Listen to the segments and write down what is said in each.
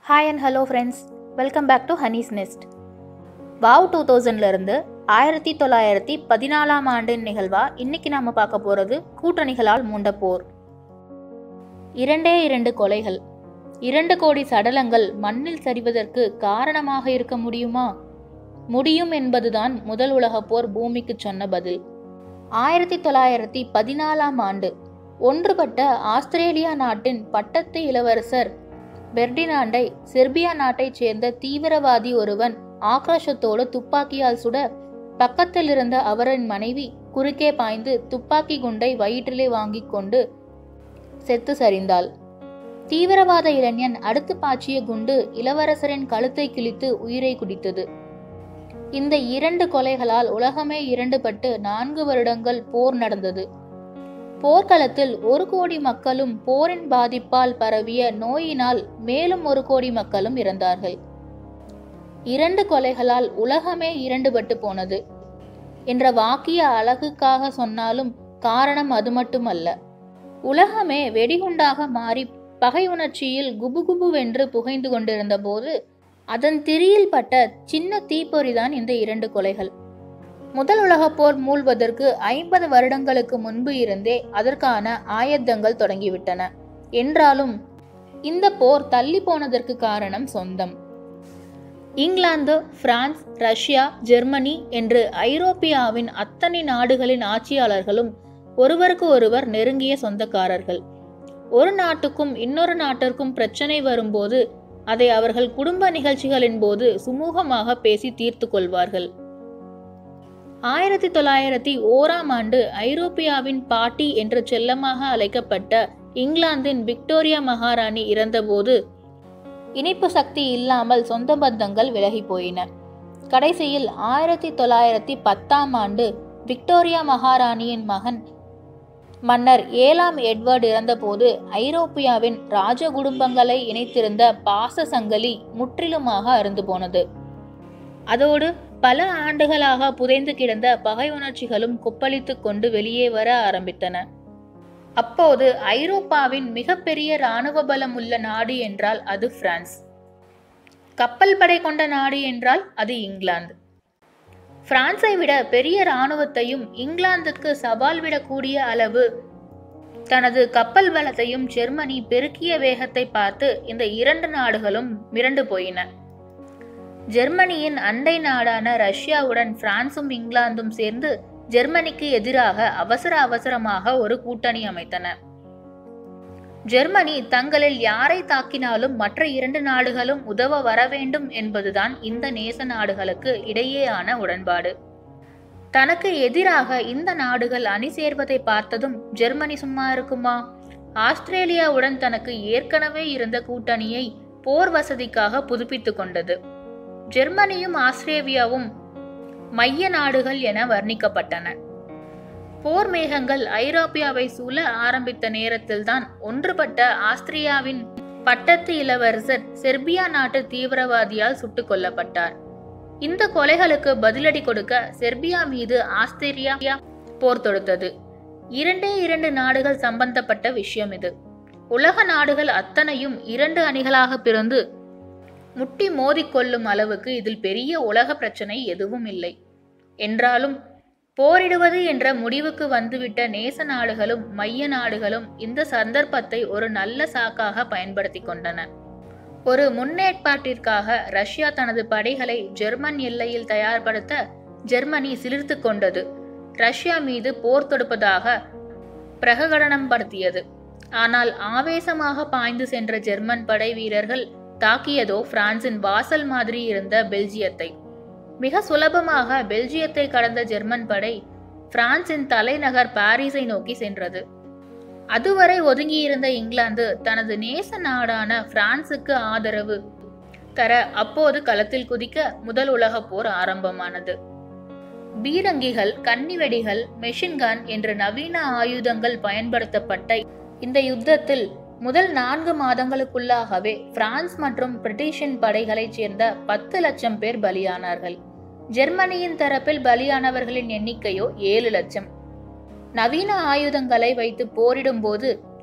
hi and hello friends welcome back to Honey's Nest wow two தௌசண்ட்லேருந்து ஆயிரத்தி தொள்ளாயிரத்தி பதினாலாம் ஆண்டின் நிகழ்வா இன்னைக்கு நாம பார்க்க போகிறது கூட்டணிகளால் மூண்ட போர் இரண்டே இரண்டு கொலைகள் இரண்டு கோடி சடலங்கள் மண்ணில் சரிவதற்கு காரணமாக இருக்க முடியுமா முடியும் என்பதுதான் முதல் உலகப் போர் பூமிக்கு சொன்ன பதில் ஆயிரத்தி தொள்ளாயிரத்தி பதினாலாம் ஆண்டு ஒன்றுபட்ட ஆஸ்திரேலியா நாட்டின் பட்டத்து இளவரசர் பெர்டினாண்டை செர்பியா நாட்டைச் சேர்ந்த தீவிரவாதி ஒருவன் ஆக்ரோஷத்தோடு துப்பாக்கியால் சுட பக்கத்தில் இருந்த அவரின் மனைவி குறுக்கே பாய்ந்து துப்பாக்கி குண்டை வயிற்றிலே வாங்கிக் கொண்டு செத்து சரிந்தாள் தீவிரவாத இளைஞன் அடுத்து பாய்ச்சிய குண்டு இளவரசரின் கழுத்தை கிழித்து உயிரை குடித்தது இந்த இரண்டு கொலைகளால் உலகமே இரண்டுபட்டு நான்கு வருடங்கள் போர் நடந்தது போர்க்களத்தில் ஒரு கோடி மக்களும் போரின் பாதிப்பால் பரவிய நோயினால் மேலும் ஒரு கோடி மக்களும் இறந்தார்கள் இரண்டு கொலைகளால் உலகமே இரண்டுபட்டு போனது என்ற வாக்கிய அழகுக்காக சொன்னாலும் காரணம் அது மட்டுமல்ல உலகமே வெடிகுண்டாக மாறி பகை உணர்ச்சியில் குபுகுபுவென்று புகைந்து கொண்டிருந்த போது அதன் திரியில் பட்ட சின்ன தீப்பொறிதான் இந்த இரண்டு கொலைகள் முதல் உலகப் போர் மூழ்வதற்கு ஐம்பது வருடங்களுக்கு முன்பு இருந்தே அதற்கான ஆயத்தங்கள் தொடங்கிவிட்டன என்றாலும் இந்த போர் தள்ளி போனதற்கு காரணம் சொந்தம் இங்கிலாந்து பிரான்ஸ் ரஷ்யா ஜெர்மனி என்று ஐரோப்பியாவின் அத்தனை நாடுகளின் ஆட்சியாளர்களும் ஒருவருக்கு ஒருவர் நெருங்கிய சொந்தக்காரர்கள் ஒரு நாட்டுக்கும் இன்னொரு நாட்டிற்கும் பிரச்சனை வரும்போது அதை அவர்கள் குடும்ப நிகழ்ச்சிகளின் போது சுமூகமாக பேசி தீர்த்து கொள்வார்கள் ஆயிரத்தி தொள்ளாயிரத்தி ஓராம் ஆண்டு ஐரோப்பியாவின் பாட்டி என்று செல்லமாக அழைக்கப்பட்ட இங்கிலாந்தின் விக்டோரியா மகாராணி இறந்தபோது இனிப்பு சக்தி இல்லாமல் சொந்த பந்தங்கள் விலகி போயின கடைசியில் ஆயிரத்தி தொள்ளாயிரத்தி பத்தாம் ஆண்டு விக்டோரியா மகாராணியின் மகன் மன்னர் ஏழாம் எட்வர்ட் இறந்தபோது ஐரோப்பியாவின் ராஜ குடும்பங்களை இணைத்திருந்த பாச சங்கிலி முற்றிலுமாக அருந்து போனது அதோடு பல ஆண்டுகளாக புதைந்து கிடந்த பகை உணர்ச்சிகளும் கொப்பளித்துக் கொண்டு வெளியே வர ஆரம்பித்தன அப்போது ஐரோப்பாவின் மிகப்பெரிய இராணுவ பலம் உள்ள நாடு என்றால் அது பிரான்ஸ் கப்பல் படை கொண்ட நாடு என்றால் அது இங்கிலாந்து பிரான்ஸை விட பெரிய இராணுவத்தையும் இங்கிலாந்துக்கு சவால் விடக்கூடிய அளவு தனது கப்பல் பலத்தையும் ஜெர்மனி பெருக்கிய வேகத்தை பார்த்து இந்த இரண்டு நாடுகளும் மிரண்டு போயின ஜெர்மனியின் அண்டை நாடான ரஷ்யாவுடன் பிரான்சும் இங்கிலாந்தும் சேர்ந்து ஜெர்மனிக்கு எதிராக அவசர அவசரமாக ஒரு கூட்டணி அமைத்தன ஜெர்மனி தங்களில் யாரை தாக்கினாலும் மற்ற இரண்டு நாடுகளும் உதவ வர வேண்டும் என்பதுதான் இந்த நேச நாடுகளுக்கு இடையேயான உடன்பாடு தனக்கு எதிராக இந்த நாடுகள் அணி சேர்வதை பார்த்ததும் ஜெர்மனி சும்மா இருக்குமா ஆஸ்திரேலியாவுடன் தனக்கு ஏற்கனவே இருந்த கூட்டணியை போர் வசதிக்காக புதுப்பித்துக் கொண்டது ஜெர்மனியும் ஆஸ்திரேலியாவும் மைய நாடுகள் என வர்ணிக்கப்பட்டன போர் மேகங்கள் ஐரோப்பியாவை சூழ ஆரம்பித்த நேரத்தில்தான் ஒன்றுபட்ட ஆஸ்திரியாவின் பட்டத்து இளவரசர் செர்பியா நாட்டு தீவிரவாதியால் சுட்டுக் கொல்லப்பட்டார் இந்த கொலைகளுக்கு பதிலடி கொடுக்க செர்பியா மீது ஆஸ்திரியா போர் தொடுத்தது இரண்டே இரண்டு நாடுகள் சம்பந்தப்பட்ட விஷயம் இது உலக நாடுகள் அத்தனையும் இரண்டு அணிகளாக பிறந்து முட்டி மோதிக்கொள்ளும் அளவுக்கு இதில் பெரிய உலக பிரச்சனை எதுவும் இல்லை என்றாலும் போரிடுவது என்ற முடிவுக்கு வந்துவிட்ட நேச நாடுகளும் மைய நாடுகளும் இந்த சந்தர்ப்பத்தை ஒரு நல்ல சாக்காக பயன்படுத்தி கொண்டன ஒரு முன்னேற்பாட்டிற்காக ரஷ்யா தனது படைகளை ஜெர்மன் எல்லையில் தயார்படுத்த ஜெர்மனி சிலிர்த்து கொண்டது ரஷ்யா மீது போர் தொடுப்பதாக பிரகடனம் படுத்தியது ஆனால் ஆவேசமாக பாய்ந்து சென்ற ஜெர்மன் படை வீரர்கள் தாக்கியதோ பிரான்சின் வாசல் மாதிரி இருந்த பெல்ஜியத்தை மிக சுலபமாக பெல்ஜியத்தை கடந்த ஜெர்மன் படை பிரான்சின் தலைநகர் பாரிஸை நோக்கி சென்றது அதுவரை ஒதுங்கியிருந்த இங்கிலாந்து தனது நேச நாடான பிரான்சுக்கு ஆதரவு தர அப்போது களத்தில் குதிக்க முதல் உலகப் போர் ஆரம்பமானது பீரங்கிகள் கன்னிவெடிகள் மெஷின்கன் என்ற நவீன ஆயுதங்கள் பயன்படுத்தப்பட்ட இந்த யுத்தத்தில் முதல் நான்கு மாதங்களுக்குள்ளாகவே பிரான்ஸ் மற்றும் பிரிட்டிஷின் படைகளைச் சேர்ந்த பத்து லட்சம் பேர் பலியானார்கள் ஜெர்மனியின் தரப்பில் பலியானவர்களின் எண்ணிக்கையோ ஏழு லட்சம் நவீன ஆயுதங்களை வைத்து போரிடும்போது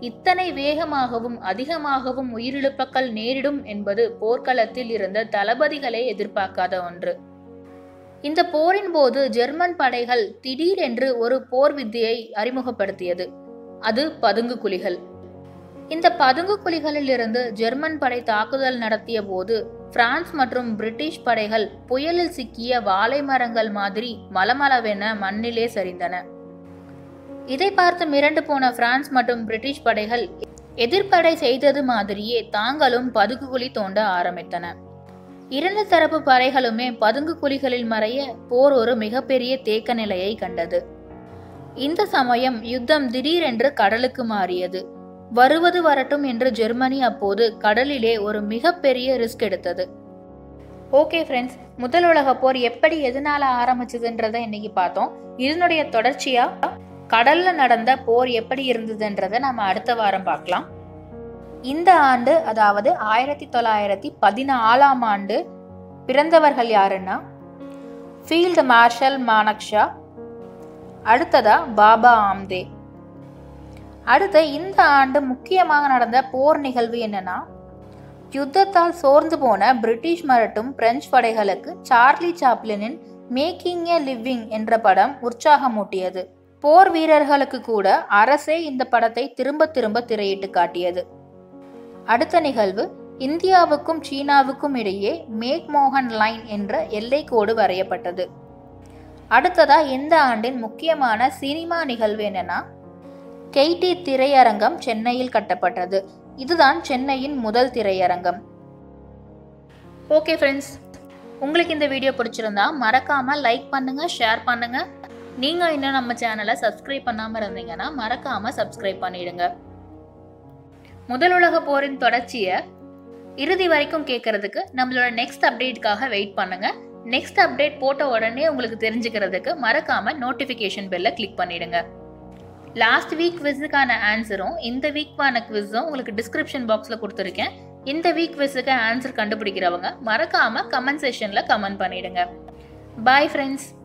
இத்தனை வேகமாகவும் அதிகமாகவும் உயிரிழப்புகள் நேரிடும் என்பது போர்க்களத்தில் இருந்த தளபதிகளே எதிர்பார்க்காத ஒன்று இந்த போரின் போது ஜெர்மன் படைகள் திடீரென்று ஒரு போர் வித்தியை அறிமுகப்படுத்தியது அது பதுங்கு குழிகள் இந்த பதுங்கு குழிகளில் இருந்து ஜெர்மன் படை தாக்குதல் நடத்திய போது பிரான்ஸ் மற்றும் பிரிட்டிஷ் படைகள் புயலில் சிக்கிய வாழை மரங்கள் மாதிரி மலமளவென மண்ணிலே சரிந்தன இதை பார்த்து மிரண்டு போன பிரான்ஸ் மற்றும் பிரிட்டிஷ் படைகள் எதிர்ப்படை செய்தது மாதிரியே தாங்களும் பதுங்கு குழி தோண்ட ஆரம்பித்தன இரண்டு தரப்பு படைகளுமே பதுங்கு குழிகளில் மறைய போர் ஒரு மிகப்பெரிய தேக்க நிலையை கண்டது இந்த சமயம் யுத்தம் திடீரென்று கடலுக்கு மாறியது வருவது வரட்டும் என்று ஜெர்மனி அப்போது கடலிலே ஒரு மிகப்பெரிய ரிஸ்க் எடுத்தது ஓகே ஃப்ரெண்ட்ஸ் முதல் உலக போர் எப்படி எதனால ஆரம்பிச்சதுன்றதை இன்னைக்கு பார்த்தோம் இதனுடைய தொடர்ச்சியா கடல்ல நடந்த போர் எப்படி இருந்ததுன்றதை நம்ம அடுத்த வாரம் பார்க்கலாம் இந்த ஆண்டு அதாவது ஆயிரத்தி தொள்ளாயிரத்தி பதினாலாம் ஆண்டு பிறந்தவர்கள் யாருன்னா ஃபீல்டு மார்ஷல் மானக்ஷா அடுத்ததா பாபா ஆம்தே அடுத்து இந்த ஆண்டு முக்கியமாக நடந்த போர் நிகழ்வு என்னன்னா யுத்தத்தால் சோர்ந்து போன பிரிட்டிஷ் மரட்டும் பிரெஞ்சு படைகளுக்கு சார்லி சாப்ளினின் மேக்கிங் ஏ லிவிங் என்ற படம் உற்சாகமூட்டியது போர் வீரர்களுக்கு கூட அரசே இந்த படத்தை திரும்ப திரும்ப திரையிட்டு காட்டியது அடுத்த நிகழ்வு இந்தியாவுக்கும் சீனாவுக்கும் இடையே மேக் மோகன் லைன் என்ற எல்லைக்கோடு வரையப்பட்டது அடுத்ததா இந்த ஆண்டின் முக்கியமான சினிமா நிகழ்வு என்னன்னா கெய்டி திரையரங்கம் சென்னையில் கட்டப்பட்டது இதுதான் சென்னையின் முதல் திரையரங்கம் ஓகே ஃப்ரெண்ட்ஸ் உங்களுக்கு இந்த வீடியோ பிடிச்சிருந்தா மறக்காம லைக் பண்ணுங்க ஷேர் பண்ணுங்க நீங்க இன்னும் நம்ம சேனலை சப்ஸ்கிரைப் பண்ணாம இருந்தீங்கன்னா மறக்காம சப்ஸ்கிரைப் பண்ணிடுங்க முதல் உலக போரின் தொடர்ச்சியை இறுதி வரைக்கும் கேட்கறதுக்கு நம்மளோட நெக்ஸ்ட் அப்டேட்காக வெயிட் பண்ணுங்க நெக்ஸ்ட் அப்டேட் போட்ட உடனே உங்களுக்கு தெரிஞ்சுக்கிறதுக்கு மறக்காம நோட்டிஃபிகேஷன் பெல்ல கிளிக் பண்ணிடுங்க லாஸ்ட் வீக் குவிஸுக்கான ஆன்சரும் இந்த வீக்கான குவிஸும் உங்களுக்கு டிஸ்கிரிப்ஷன் பாக்ஸில் கொடுத்துருக்கேன் இந்த வீக் குவிஸுக்கு ஆன்சர் கண்டுபிடிக்கிறவங்க மறக்காம கமெண்ட் செஷனில் கமெண்ட் பண்ணிடுங்க பாய் ஃப்ரெண்ட்ஸ்